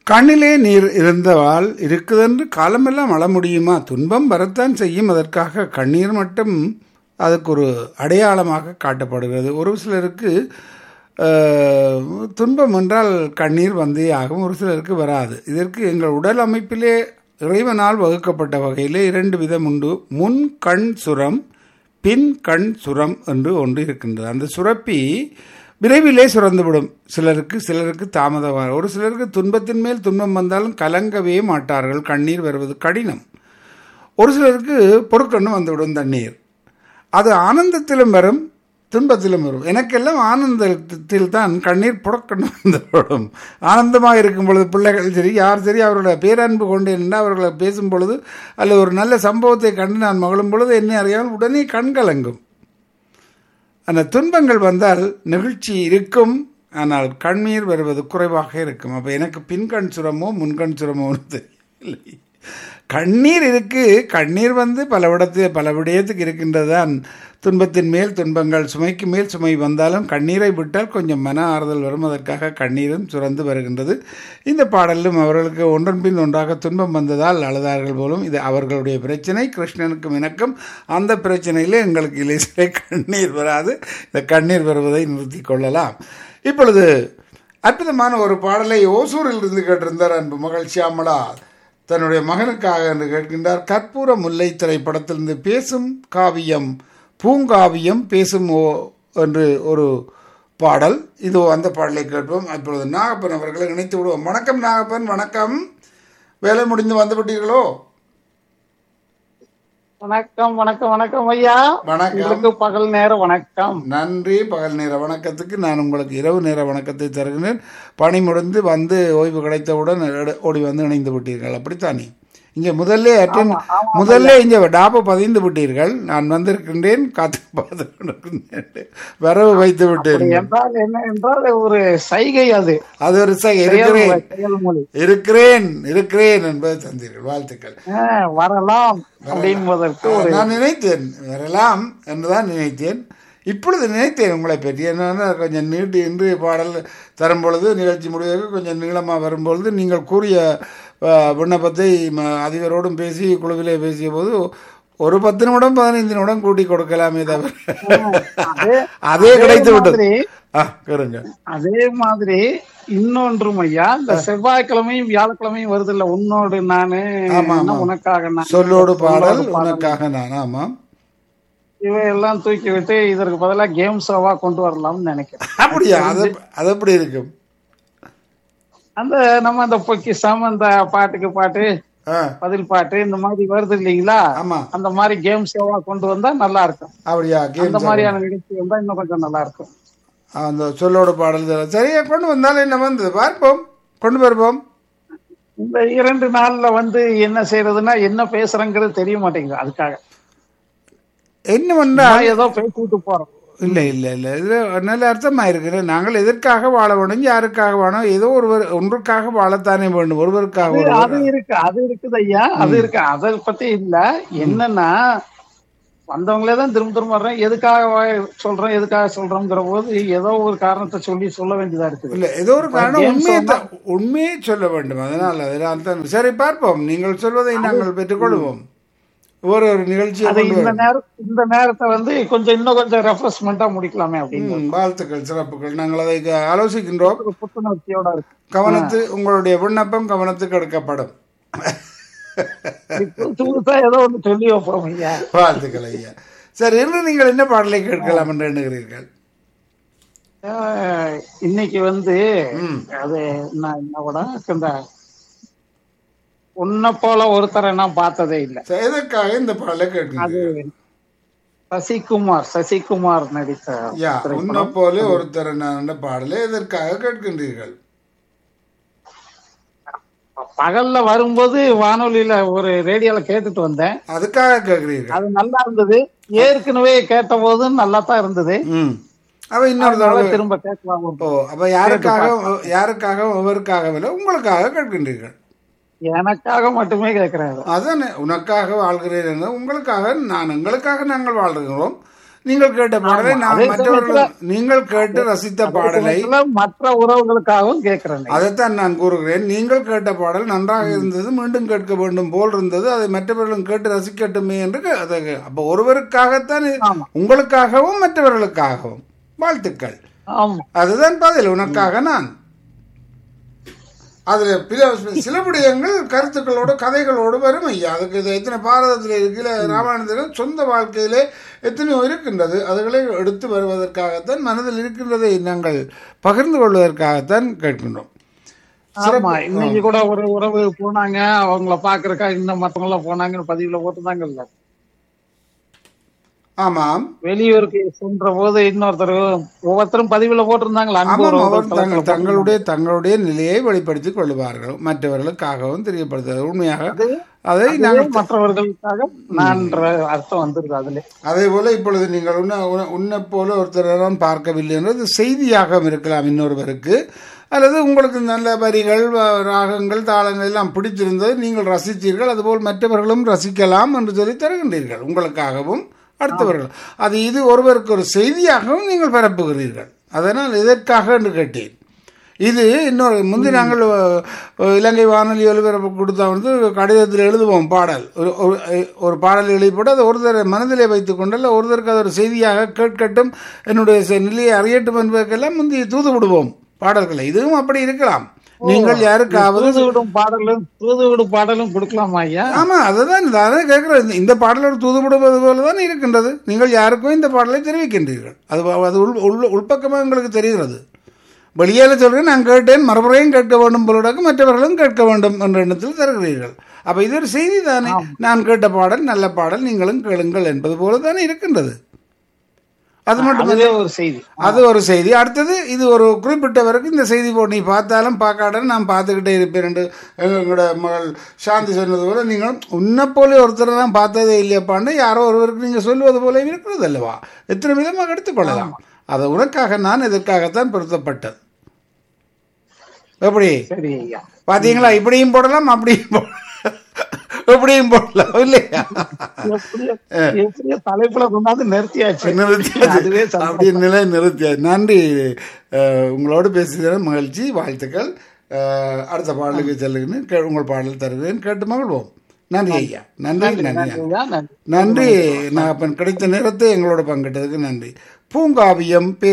கண்ணிலே நீர் இருந்தவால் இருக்குதென்று காலமெல்லாம் அழ முடியுமா துன்பம் வரத்தான் செய்யும் அதற்காக கண்ணீர் மட்டும் அதுக்கு ஒரு அடையாளமாக காட்டப்படுகிறது ஒரு சிலருக்கு அஹ், துன்பம் என்றால் கண்ணீர் வந்தே ஆகும் ஒரு சிலருக்கு வராது இதற்கு எங்கள் உடல் அமைப்பிலே இறைவனால் வகுக்கப்பட்ட வகையிலே இரண்டு விதம் உண்டு முன் கண் சுரம் பின் கண் சுரம் என்று ஒன்று இருக்கின்றது அந்த சுரப்பி விரைவிலே சுரந்துவிடும் சிலருக்கு சிலருக்கு தாமதமாக ஒரு சிலருக்கு துன்பத்தின் மேல் துன்பம் வந்தாலும் கலங்கவே மாட்டார்கள் கண்ணீர் வருவது கடினம் ஒரு சிலருக்கு பொறுக்கண்ணு வந்துவிடும் தண்ணீர் அது ஆனந்தத்திலும் வரும் துன்பத்திலும் வரும் எனக்கெல்லாம் ஆனந்தத்தில் தான் கண்ணீர் புறக்கண்ணு வந்துவிடும் ஆனந்தமாக இருக்கும் பொழுது பிள்ளைகள் சரி யார் சரி அவரோட பேரன்பு கொண்டு என்று அவர்களை பேசும் பொழுது அல்லது ஒரு நல்ல சம்பவத்தை கண்டு நான் மகளும் பொழுது என்னை அறியாமல் உடனே கண் கலங்கும் அந்த துன்பங்கள் வந்தால் நெகிழ்ச்சி இருக்கும் ஆனால் கண்ணீர் வருவது குறைவாக இருக்கும் அப்போ எனக்கு பின்கண் சுரமோ முன்கண் சுரமோ தெரியவில்லை கண்ணீர் இருக்கு கண்ணீர் வந்து பல விடத்து பல விடயத்துக்கு இருக்கின்றது தான் துன்பத்தின் மேல் துன்பங்கள் சுமைக்கு மேல் சுமை வந்தாலும் கண்ணீரை விட்டால் கொஞ்சம் மன ஆறுதல் வரும் அதற்காக கண்ணீரும் சுரந்து வருகின்றது இந்த பாடலும் அவர்களுக்கு ஒன்றன் பின் ஒன்றாக துன்பம் வந்ததால் அழுதார்கள் போலும் இது அவர்களுடைய பிரச்சனை கிருஷ்ணனுக்கும் எனக்கும் அந்த பிரச்சனையில் எங்களுக்கு இலேசிலே கண்ணீர் வராது இந்த கண்ணீர் வருவதை நிறுத்தி கொள்ளலாம் இப்பொழுது அற்புதமான ஒரு பாடலை ஓசூரில் இருந்து கேட்டிருந்தார் அன்பு மகள் சியாமலா தன்னுடைய மகனுக்காக என்று கேட்கின்றார் கற்பூர முல்லை திரைப்படத்திலிருந்து பேசும் காவியம் பூங்காவியம் பேசும் ஓ என்று ஒரு பாடல் இதோ அந்த பாடலை கேட்போம் அப்பொழுது நாகப்பன் அவர்களை இணைத்து விடுவோம் வணக்கம் நாகப்பன் வணக்கம் வேலை முடிந்து வந்து விட்டீர்களோ வணக்கம் வணக்கம் வணக்கம் ஐயா வணக்கம் உங்களுக்கு பகல் நேர வணக்கம் நன்றி பகல் நேர வணக்கத்துக்கு நான் உங்களுக்கு இரவு நேர வணக்கத்தை தருகிறேன் பணி முடிந்து வந்து ஓய்வு கிடைத்தவுடன் எட- ஓடி வந்து இணைந்து விட்டீர்கள் அப்படித்தானே இங்கே முதல்ல அட்டன் முதல்ல இங்கே டாபை பதிந்து விட்டீர்கள் நான் வந்திருக்கின்றேன் காத்து பார்த்து கொண்டிருக்கின்றேன் வரவு வைத்து விட்டேன் என்றால் என்ன என்றால் ஒரு சைகை அது அது ஒரு சை இருக்கிறேன் செயல்மொழி இருக்கிறேன் இருக்கிறேன் என்பதை தந்தீர்கள் வாழ்த்துக்கள் ஆ, வரலாம் அப்படின்பதற்கு ஒரு நான் நினைத்தேன் வரலாம் என்றுதான் நினைத்தேன் இப்பொழுது நினைத்தேன் உங்களை பற்றி என்னன்னா கொஞ்சம் நீட்டு இன்று பாடல் தரும் பொழுது நிகழ்ச்சி முடிவுக்கு கொஞ்சம் நீளமாக வரும்பொழுது நீங்கள் கூறிய அஹ், விண்ணப்பத்தை ம- அதிபரோடும் பேசி குழுவிலே பேசிய போது ஒரு பத்து நிமிடம் பதினைந்து நிமிடம் கூட்டி கொடுக்கலாமே தவிர அதே- அதே கிடைத்து விட்டது மாதிரி ஆ கேளுங்க அதே மாதிரி இன்னொன்றும் ஐயா இந்த செவ்வாய்க்கிழமையும் வியாழக்கிழமையும் வருது இல்ல உன்னோடு நானு ஆமா, என்ன ஆமா. உனக்காக நான் சொல்லோடு பாடல் உனக்காக நான் ஆமாம் இவையெல்லாம் தூக்கி விட்டு இதற்கு பதிலா கேம் ஷோவா கொண்டு வரலாம்னு நினைக்கிறேன் அப்படியா அது அது எப்படி இருக்கும் அந்த நம்ம அந்த பொக்கிஷம் அந்த பாட்டுக்கு பாட்டு ஆ பதில் பாட்டு இந்த மாதிரி வருது இல்லைங்களா ஆமா அந்த மாதிரி கேம் ஷோவா கொண்டு வந்தா நல்லா இருக்கும் அப்படியா அந்த கேம் மாதிரியான நிகழ்ச்சி வந்தா இன்னும் கொஞ்சம் நல்லா இருக்கும் அந்த சொல்லோட பாடல் தர- சரியா கொண்டு வந்தாலும் என்ன வந்தது பார்ப்போம் கொண்டு வருவோம் இந்த இரண்டு நாள்ல வந்து என்ன செய்யறதுன்னா என்ன பேசுறேங்கிறது தெரிய மாட்டேங்குது அதுக்காக என்ன பண்ணா நான் ஏதோ பேசிட்டு போறோம் இல்லை இல்லை இல்லை இது நல்ல அர்த்தமாக இருக்குது நாங்கள் எதற்காக வாழ வேணும் யாருக்காக வேணும் ஏதோ ஒருவர் ஒன்றுக்காக வாழத்தானே வேண்டும் ஒருவருக்காக அது- ஒருவர் அது இருக்கு அது இருக்குது ஐயா அது இருக்கு அதை பத்தி இல்ல என்னன்னா வந்தவங்களே தான் திரும்ப திரும்ப வர்றேன் எதுக்காக வா- சொல்றோம் எதுக்காக சொல்றோம்ங்கிற போது ஏதோ ஒரு காரணத்தை சொல்லி சொல்ல வேண்டியதா இருக்குது இல்லை ஏதோ ஒரு காரணம் games உண்மையை தான் உண்மையை சொல்ல வேண்டும் அதனால் அதனால் தான் சரி பார்ப்போம் நீங்கள் சொல்வதை நாங்கள் பெற்றுக்கொள்வோம் ஒரு ஒரு நிகழ்ச்சியை அது கொண்டு இந்த வரும். நேரம் இந்த நேரத்தை வந்து கொஞ்சம் இன்னும் கொஞ்சம் ரெஃப்ரெஷ்மெண்டா முடிக்கலாமே அப்படின்னு ம், வாழ்த்துக்கள் சிறப்புகள் நாங்கள் அதை க- ஆலோசிக்கின்றோம் ஒரு புத்துணர்ச்சியோட இருக்கு கவனத்து உங்களுடைய விண்ணப்பம் கவனத்துக்கு எடுக்கப்படும் இப்ப புதுசு புதுசா ஏதோ ஒண்ணு சொல்லி வைப்போம் ஐயா வாழ்த்துக்கள் ஐயா சரி இன்று நீங்கள் என்ன பாடலை கேட்கலாம் என்று எண்ணுகிறீர்கள் ஆஹ் இன்னைக்கு வந்து ம். அது நான் என்ன படம் இந்த உன்னை போல ஒருத்தரை நான் பார்த்ததே இல்லை சரி, எதற்காக இந்த பாடலை அது கேட்கிறீர்கள் சசிகுமார் சசிகுமார் நடித்த யா திரைப்படம். உன்னை போல ஒருத்தர் நான் பாடலை எதற்காக கேட்கின்றீர்கள் பகல்ல வரும்போது வானொலியில ஒரு ரேடியோல கேட்டுட்டு வந்தேன் அதுக்காக கேட்கிறீர்கள் அது நல்லா இருந்தது ஏற்கனவே கேட்ட போதும் நல்லா தான் இருந்தது ம் அப்ப இன்னொரு அதனால தடவை திரும்ப கேட்கலாம் ஓ அப்ப யாருக்காக யாருக்காக ஒவ்வொருக்காக இல்லை உங்களுக்காக கேட்கின்றீர்கள் எனக்காக மட்டுமே கேட்கிறாரு அதானே உனக்காக வாழ்கிறேன் என்று உங்களுக்காக நான் எங்களுக்காக நாங்கள் வாழ்கிறோம் நீங்கள் கேட்ட பாடலை ஆமா, நான் அதே மற்றவர்கள் நீங்கள் கேட்டு ரசித்த பாடலை சமயத்துல மற்ற உறவுகளுக்காகவும் கேட்கிறேன் அதைத்தான் நான் கூறுகிறேன் நீங்கள் கேட்ட பாடல் நன்றாக இருந்தது மீண்டும் கேட்க வேண்டும் போல் இருந்தது அதை மற்றவர்களும் கேட்டு ரசிக்கட்டுமே என்று கே- அதை அப்போ ஒருவருக்காகத்தான் இது- ஆமா. உங்களுக்காகவும் மற்றவர்களுக்காகவும் வாழ்த்துக்கள் ஆமா அதுதான் பதில் உனக்காக நான் அதுல பில சில விடயங்கள் கருத்துக்களோட கதைகளோடு வரும் ஐயா அதுக்கு இது எத்தனை பாரதத்தில் இருக்கிற ராமாயணத்தில் சொந்த வாழ்க்கையிலே எத்தனையோ இருக்கின்றது அதுகளை எடுத்து வருவதற்காகத்தான் மனதில் இருக்கின்றதை நாங்கள் பகிர்ந்து கொள்வதற்காகத்தான் கேட்கின்றோம் ஆமா இன்னைக்கு கூட ஒரு உறவு போனாங்க அவங்கள பாக்குறக்கா இன்னும் மத்தவங்க எல்லாம் போனாங்கன்னு பதிவுல போட்டுதாங்கல்ல ஆமாம் வெளியூருக்கு சென்ற போது இன்னொருத்தர் ஒவ்வொருத்தரும் பதிவுல போட்டிருந்தாங்களா அன்பு ஆமாம் உறவுகள் அவர் தங்கள் தளத்துல தங்களுடைய தங்களுடைய நிலையை வெளிப்படுத்திக் கொள்வார்கள் மற்றவர்களுக்காகவும் தெரியப்படுத்துவது உண்மையாக அதை அதுவே நாங்கள் மற்றவர்களுக்காக நான்ற அர்த்தம் வந்துருது அதுல அதே போல இப்பொழுது நீங்கள் உன்ன உன்ன- உன்னைப் போல ஒருத்தரெல்லாம் பார்க்கவில்லை என்றது செய்தியாக இருக்கலாம் இன்னொருவருக்கு அல்லது உங்களுக்கு நல்ல வரிகள் வ- ராகங்கள் தாளங்கள் எல்லாம் பிடித்திருந்தது நீங்கள் ரசித்தீர்கள் அதுபோல் மற்றவர்களும் ரசிக்கலாம் என்று சொல்லி தருகின்றீர்கள் உங்களுக்காகவும் அடுத்தவர்கள் அது இது ஒருவருக்கு ஒரு செய்தியாகவும் நீங்கள் பரப்புகிறீர்கள் அதனால் இதற்காக என்று கேட்டேன் இது இன்னொரு முந்தி நாங்கள் அஹ், இலங்கை வானொலி ஒலிபரப்பு கொடுத்தா வந்து கடிதத்தில் எழுதுவோம் பாடல் ஒரு ஒரு- ஒரு பாடல் எழுதி போட்டு அதை ஒருத்தர் மனதிலே வைத்துக் கொண்டல்ல ஒருத்தருக்கு அது ஒரு செய்தியாக கேட்கட்டும் என்னுடைய செ- நிலையை அறியட்டும் என்பதற்கெல்லாம் முந்தி தூது விடுவோம் பாடல்களை இதுவும் அப்படி இருக்கலாம் நீங்கள் யாருக்காவது தூது விடும் பாடலும் தூது விடும் பாடலும் கொடுக்கலாமா ஐயா ஆமா அதுதான் இந்த- அதான் கேட்கிறேன் இந்த- இந்த பாடலோடு தூதுவிடுவது போல தான் இருக்கின்றது நீங்கள் யாருக்கும் இந்த பாடலை தெரிவிக்கின்றீர்கள் அது அது உள் உள் உள்பக்கமாக உங்களுக்கு தெரிகிறது வெளியால சொல்றேன் நான் கேட்டேன் மறுபடியும் கேட்க வேண்டும் போலடாக மற்றவர்களும் கேட்க வேண்டும் என்ற எண்ணத்தில் தருகிறீர்கள் அப்ப இது ஒரு செய்தி தானே நான் கேட்ட பாடல் நல்ல பாடல் நீங்களும் கேளுங்கள் என்பது போல தானே இருக்கின்றது அது மட்டும் அதுவே ஒரு செய்தி அது ஒரு செய்தி அடுத்தது இது ஒரு குறிப்பிட்டவருக்கு இந்த செய்தி போட்டு நீ பார்த்தாலும் பார்க்காடன் நான் பார்த்துக்கிட்டே இருப்பேன் என்று எங்களோட மகள் சாந்தி சொன்னது போல நீங்கள் உன்னை போல ஒருத்தரை நான் பார்த்ததே இல்லையப்பான்னு யாரோ ஒருவருக்கு நீங்கள் சொல்லுவது போல இருக்கிறது அல்லவா எத்தனை விதமாக எடுத்துக்கொள்ளலாம் அது உனக்காக நான் இதற்காகத்தான் பொருத்தப்பட்டது எப்படி சரி ஐயா பாத்தீங்களா இப்படியும் போடலாம் அப்படியும் போடலாம் எப்படியும் போடலாம் இல்லையா எப்படியோ எப்படியோ தலைப்புல கொண்டாந்து நிறுத்தியாச்சு நிறுத்தியாச்சு. அதுவே சந்தோஷம். அப்படியே நிலை நிறுத்தியா நன்றி அஹ், உங்களோடு பேசுகிற மகிழ்ச்சி வாழ்த்துக்கள் அஹ், அடுத்த பாடலுக்கு செல்லுகிறேன் கே- உங்கள் பாடல் தருகிறேன் கேட்டு மகிழ்வோம் நன்றி ஐயா நன்றி நன்றி நன்றி ஐயா நன்றி நன்றி நான் அப்ப கிடைத்த நேரத்தை எங்களோட பங்கிட்டதுக்கு நன்றி பூங்காவியம்